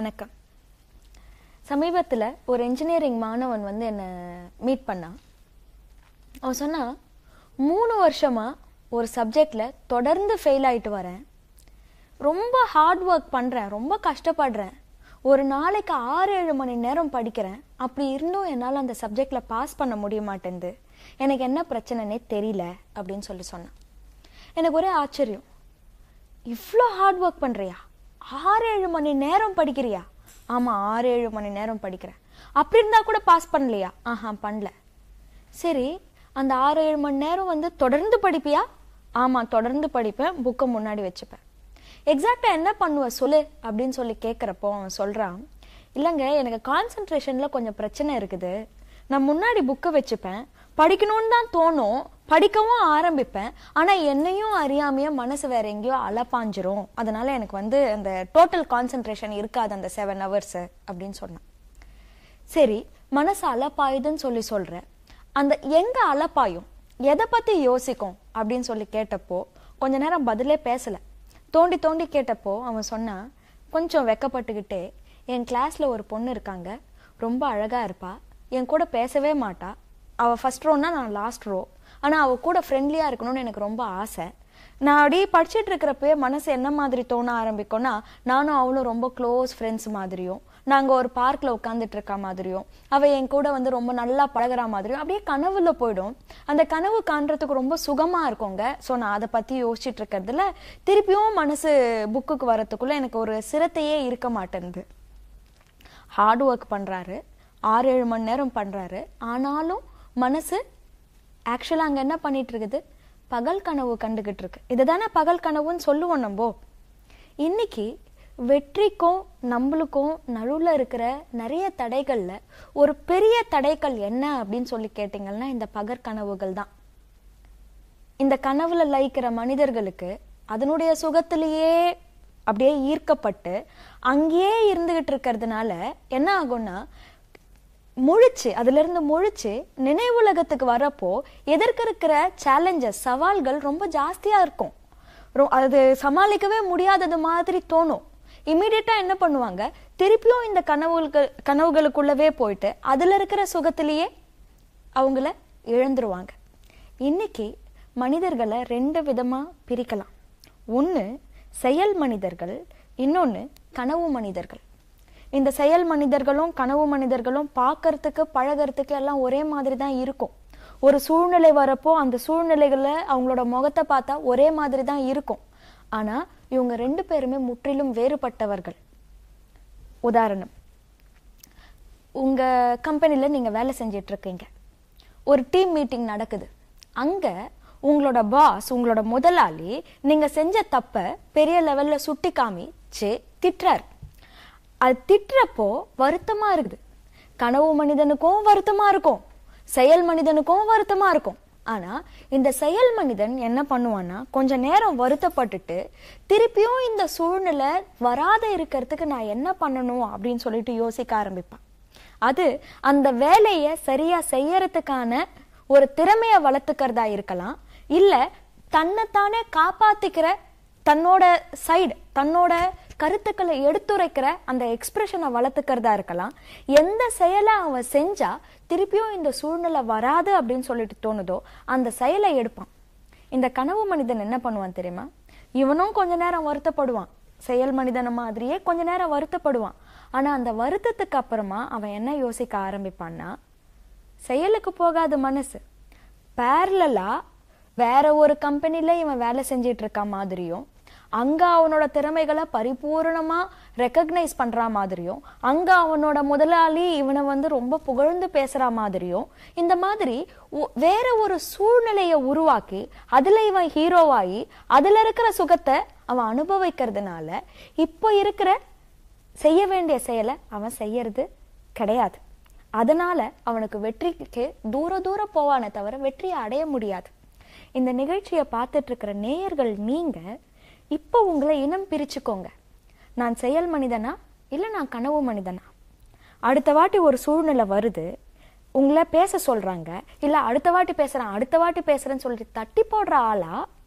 வணக்கம் சமீபத்தில் ஒரு இன்ஜினியரிங் மாணவன் வந்து என்னை மீட் பண்ணான் அவன் சொன்னான் மூணு வருஷமாக ஒரு சப்ஜெக்டில் தொடர்ந்து ஃபெயில் ஆயிட்டு வரேன் ரொம்ப ஹார்ட் ஒர்க் பண்ணுறேன் ரொம்ப கஷ்டப்படுறேன் ஒரு நாளைக்கு ஆறு ஏழு மணி நேரம் படிக்கிறேன் அப்படி இருந்தும் என்னால் அந்த சப்ஜெக்டில் பாஸ் பண்ண முடிய மாட்டேங்குது எனக்கு என்ன பிரச்சனைனே தெரியல அப்படின்னு சொல்லி சொன்னான் எனக்கு ஒரே ஆச்சரியம் இவ்வளோ ஹார்ட் ஒர்க் பண்ணுறியா ஆறு ஏழு மணி நேரம் படிக்கிறியா ஆமாம் ஆறு ஏழு மணி நேரம் படிக்கிறேன் அப்படி இருந்தால் கூட பாஸ் பண்ணலையா ஆஹா பண்ணல சரி அந்த ஆறு ஏழு மணி நேரம் வந்து தொடர்ந்து படிப்பியா ஆமாம் தொடர்ந்து படிப்பேன் புக்கை முன்னாடி வச்சுப்பேன் எக்ஸாக்டாக என்ன பண்ணுவ சொல்லு அப்படின்னு சொல்லி கேட்குறப்போ அவன் சொல்கிறான் இல்லைங்க எனக்கு கான்சென்ட்ரேஷனில் கொஞ்சம் பிரச்சனை இருக்குது நான் முன்னாடி புக்கை வச்சுப்பேன் படிக்கணும்னு தான் தோணும் படிக்கவும் ஆரம்பிப்பேன் ஆனால் என்னையும் அறியாமையே மனசு வேற எங்கேயோ அலப்பாஞ்சிரும் அதனால எனக்கு வந்து அந்த டோட்டல் கான்சென்ட்ரேஷன் இருக்காது அந்த செவன் ஹவர்ஸ் அப்படின்னு சொன்னான் சரி மனசு அலப்பாயுதுன்னு சொல்லி சொல்ற அந்த எங்க அலப்பாயும் எதை பத்தி யோசிக்கும் அப்படின்னு சொல்லி கேட்டப்போ கொஞ்ச நேரம் பதிலே பேசல தோண்டி தோண்டி கேட்டப்போ அவன் சொன்னான் கொஞ்சம் வெக்கப்பட்டுக்கிட்டே என் கிளாஸ்ல ஒரு பொண்ணு இருக்காங்க ரொம்ப அழகா இருப்பா என் கூட பேசவே மாட்டா அவ ஃபர்ஸ்ட் ரோன்னா நான் லாஸ்ட் ரோ ஆனா அவ கூட ஃப்ரெண்ட்லியா இருக்கணும்னு எனக்கு ரொம்ப ஆசை நான் அப்படியே படிச்சுட்டு இருக்கிறப்பவே மனசு என்ன மாதிரி தோண ஆரம்பிக்கும்னா நானும் அவளும் ரொம்ப க்ளோஸ் ஃப்ரெண்ட்ஸ் மாதிரியும் நாங்க ஒரு பார்க்ல உட்காந்துட்டு இருக்க மாதிரியும் அவ என் கூட வந்து ரொம்ப நல்லா பழகுற மாதிரியும் அப்படியே கனவுல போயிடும் அந்த கனவு காண்றதுக்கு ரொம்ப சுகமா இருக்குங்க ஸோ நான் அதை பத்தி யோசிச்சுட்டு இருக்கிறதுல திருப்பியும் மனசு புக்குக்கு வரத்துக்குள்ள எனக்கு ஒரு சிரத்தையே இருக்க மாட்டேங்குது ஹார்ட் ஒர்க் பண்றாரு ஆறு ஏழு மணி நேரம் பண்றாரு ஆனாலும் மனசு ஆக்சுவலாக அங்கே என்ன பண்ணிட்டு இருக்குது பகல் கனவு கண்டுகிட்டு இருக்கு இதுதானே பகல் கனவுன்னு சொல்லுவோம் நம்ம இன்னைக்கு வெற்றிக்கும் நம்மளுக்கும் நடுவில் இருக்கிற நிறைய தடைகள்ல ஒரு பெரிய தடைகள் என்ன அப்படின்னு சொல்லி கேட்டிங்கன்னா இந்த பகற்கனவுகள் தான் இந்த கனவுல லயிக்கிற மனிதர்களுக்கு அதனுடைய சுகத்திலேயே அப்படியே ஈர்க்கப்பட்டு அங்கேயே இருந்துகிட்டு இருக்கிறதுனால என்ன ஆகும்னா முழிச்சு அதுல இருந்து முழிச்சு நினைவுலகத்துக்கு வரப்போ எதற்கு இருக்கிற சேலஞ்சஸ் சவால்கள் ரொம்ப ஜாஸ்தியா இருக்கும் ரொ- அது சமாளிக்கவே முடியாதது மாதிரி தோணும் இமீடியட்டா என்ன பண்ணுவாங்க திருப்பியும் இந்த கனவுகள் கனவுகளுக்குள்ளவே போயிட்டு அதுல இருக்கிற சுகத்திலேயே அவங்கள இழந்துருவாங்க இன்னைக்கு மனிதர்களை ரெண்டு விதமா பிரிக்கலாம் ஒன்று செயல் மனிதர்கள் இன்னொன்று கனவு மனிதர்கள் இந்த செயல் மனிதர்களும் கனவு மனிதர்களும் பார்க்கறதுக்கு பழகறதுக்கு எல்லாம் ஒரே மாதிரி தான் இருக்கும் ஒரு சூழ்நிலை வரப்போ அந்த சூழ்நிலைகளை அவங்களோட முகத்தை பார்த்தா ஒரே மாதிரி தான் இருக்கும் ஆனா இவங்க ரெண்டு பேருமே முற்றிலும் வேறுபட்டவர்கள் உதாரணம் உங்க கம்பெனில நீங்க வேலை செஞ்சிட்டு இருக்கீங்க ஒரு டீம் மீட்டிங் நடக்குது அங்க உங்களோட பாஸ் உங்களோட முதலாளி நீங்க செஞ்ச தப்ப பெரிய லெவல்ல சுட்டி காமிச்சு திட்டுறாரு அது திட்டுறப்போ வருத்தமா இருக்குது கனவு மனிதனுக்கும் வருத்தமா இருக்கும் செயல் மனிதனுக்கும் வருத்தமா இருக்கும் ஆனா இந்த செயல் மனிதன் என்ன பண்ணுவான்னா கொஞ்ச நேரம் வருத்தப்பட்டுட்டு திருப்பியும் இந்த சூழ்நிலை வராத இருக்கிறதுக்கு நான் என்ன பண்ணணும் அப்படின்னு சொல்லிட்டு யோசிக்க ஆரம்பிப்பான் அது அந்த வேலையை சரியா செய்யறதுக்கான ஒரு திறமைய வளர்த்துக்கிறதா இருக்கலாம் இல்ல தன்னைத்தானே காப்பாத்திக்கிற தன்னோட சைடு தன்னோட கருத்துக்களை எடுத்துரைக்கிற அந்த எக்ஸ்பிரஷனை வளர்த்துக்கிறதா இருக்கலாம் எந்த செயலை அவன் செஞ்சா திருப்பியும் இந்த சூழ்நிலை வராது அப்படின்னு சொல்லிட்டு தோணுதோ அந்த செயலை எடுப்பான் இந்த கனவு மனிதன் என்ன பண்ணுவான் தெரியுமா இவனும் கொஞ்ச நேரம் வருத்தப்படுவான் செயல் மனிதன மாதிரியே கொஞ்ச நேரம் வருத்தப்படுவான் ஆனா அந்த வருத்தத்துக்கு அப்புறமா அவன் என்ன யோசிக்க ஆரம்பிப்பான்னா செயலுக்கு போகாத மனசு பேரலா வேற ஒரு கம்பெனில இவன் வேலை செஞ்சிட்டு இருக்க மாதிரியும் அங்க அவனோட திறமைகளை பரிபூரணமா ரெக்கக்னைஸ் பண்ற மாதிரியும் அங்க அவனோட முதலாளி இவனை வந்து ரொம்ப புகழ்ந்து பேசுற மாதிரியும் இந்த மாதிரி ஒ- வேற ஒரு சூழ்நிலையை உருவாக்கி அதுல இவன் ஹீரோவாகி அதுல இருக்கிற சுகத்தை அவன் அனுபவிக்கிறதுனால இப்போ இருக்கிற செய்ய வேண்டிய செயலை அவன் செய்யறது கிடையாது அதனால அவனுக்கு வெற்றிக்கு தூர தூரம் போவானே தவிர வெற்றியை அடைய முடியாது இந்த நிகழ்ச்சியை பார்த்துட்டு இருக்கிற நேயர்கள் நீங்க இப்போ உங்களை இனம் பிரிச்சுக்கோங்க நான் செயல் மனிதனா இல்லை நான் கனவு மனிதனா அடுத்த வாட்டி ஒரு சூழ்நிலை வருது உங்களை பேச சொல்றாங்க இல்ல அடுத்த வாட்டி பேசுறேன் அடுத்த வாட்டி பேசுறேன்னு சொல்லிட்டு தட்டி போடுற ஆளா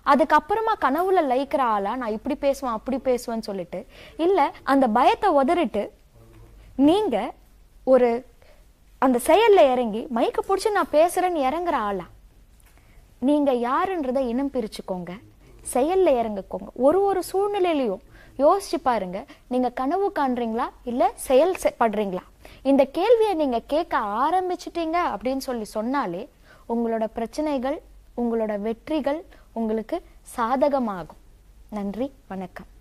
அதுக்கப்புறமா கனவுல லைக்கிற ஆளா நான் இப்படி பேசுவேன் அப்படி பேசுவேன்னு சொல்லிட்டு இல்ல அந்த பயத்தை உதறிட்டு நீங்க ஒரு அந்த செயல்ல இறங்கி மைக்க பிடிச்சி நான் பேசுறேன்னு இறங்குற ஆளா நீங்க யாருன்றதை இனம் பிரிச்சுக்கோங்க செயல்ல இறங்குக்கோங்க ஒரு ஒரு சூழ்நிலையிலையும் யோசிச்சு பாருங்க நீங்க கனவு காண்றீங்களா இல்ல செயல் செ- படுறீங்களா இந்த கேள்வியை நீங்க கேட்க ஆரம்பிச்சிட்டீங்க அப்படின்னு சொல்லி சொன்னாலே உங்களோட பிரச்சனைகள் உங்களோட வெற்றிகள் உங்களுக்கு சாதகமாகும் நன்றி வணக்கம்